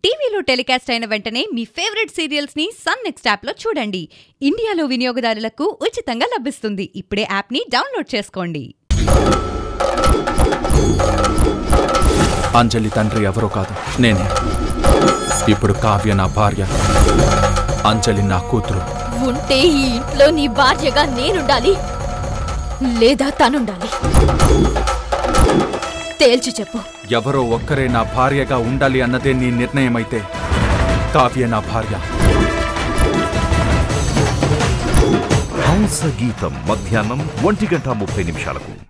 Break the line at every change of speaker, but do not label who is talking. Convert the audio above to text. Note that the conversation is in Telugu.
టీవీలో టెలికాస్ట్ అయిన వెంటనే మీ ఫేవరెట్ సీరియల్స్ ని సన్ నెక్స్ట్ యాప్ లో చూడండి ఇండియాలో వినియోగదారులకు ఉచితంగా లభిస్తుంది ఇప్పుడే యాప్ ని డౌన్లోడ్ చేసుకోండి
అంజలి తండ్రి ఎవరో కాదు నేనే ఇప్పుడు కావ్య నా భార్య అంజలి నా కూతురు
ఉంటే ఈ ఇంట్లో నీ భార్యగా నేనుండాలి లేదా తనుండాలి తేల్చి చెప్పు
ఎవరో ఒక్కరే నా భార్యగా ఉండాలి అన్నదే నీ నిర్ణయమైతే కావ్య నా భార్య
హంస గీతం మధ్యాహ్నం ఒంటి గంట ముప్పై నిమిషాలకు